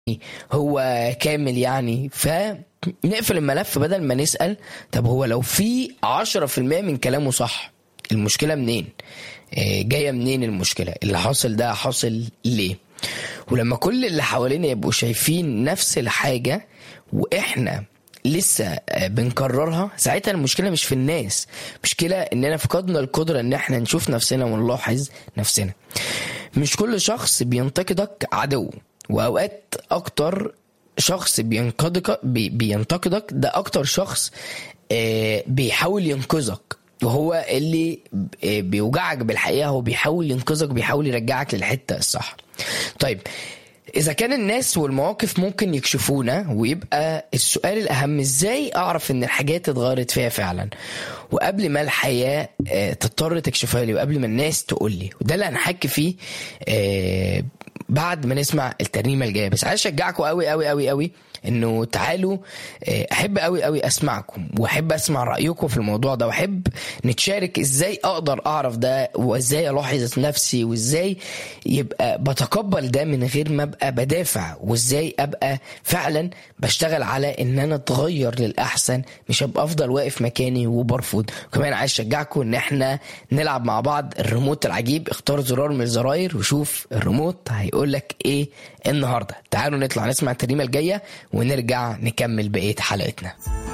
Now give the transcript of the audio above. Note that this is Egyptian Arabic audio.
هو كامل يعني فنقفل الملف بدل ما نسأل طب هو لو في عشرة في المية من كلامه صح المشكلة منين آه، جاية منين المشكلة اللي حاصل ده حاصل ليه ولما كل اللي حوالينا يبقوا شايفين نفس الحاجة واحنا لسه آه، بنكررها ساعتها المشكله مش في الناس مشكله اننا فقدنا القدره ان احنا نشوف نفسنا ونلاحظ نفسنا مش كل شخص بينتقدك عدو واوقات اكتر شخص بينقدك بي بينتقدك ده اكتر شخص آه، بيحاول ينقذك وهو اللي آه، بيوجعك بالحقيقه هو بيحاول ينقذك بيحاول يرجعك للحته الصح طيب إذا كان الناس والمواقف ممكن يكشفونا ويبقى السؤال الأهم إزاي أعرف إن الحاجات اتغيرت فيها فعلا وقبل ما الحياة آه، تضطر تكشفها لي وقبل ما الناس تقول لي وده اللي هنحكي فيه آه، بعد ما نسمع الترنيمة الجاية بس عايز أشجعكم قوي قوي قوي قوي إنه تعالوا آه، أحب قوي قوي أسمعكم وأحب أسمع رأيكم في الموضوع ده وأحب نتشارك إزاي أقدر أعرف ده وإزاي ألاحظ نفسي وإزاي يبقى بتقبل ده من غير ما ابقى بدافع وازاي ابقى فعلا بشتغل على ان انا اتغير للاحسن مش ابقى افضل واقف مكاني وبرفض كمان عايز اشجعكم ان احنا نلعب مع بعض الريموت العجيب اختار زرار من الزراير وشوف الريموت هيقول لك ايه النهارده تعالوا نطلع نسمع الترنيمه الجايه ونرجع نكمل بقيه حلقتنا